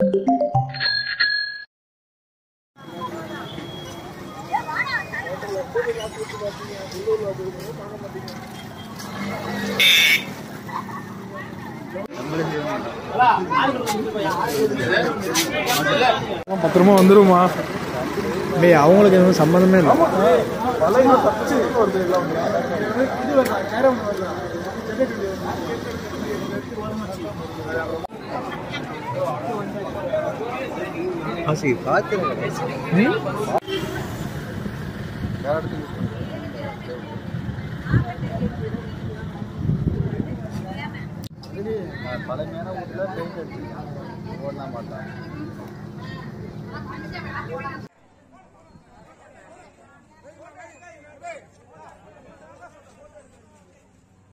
பத்திரமா வந்துருமா டேய் அவங்களுக்கு எதுவும் சம்மந்தமே இல்லை ஆசி பார்த்து பழமையான வீட்டில் பெயிண்ட் அடிச்சிருக்கான் ஓடலாம் மாட்டான்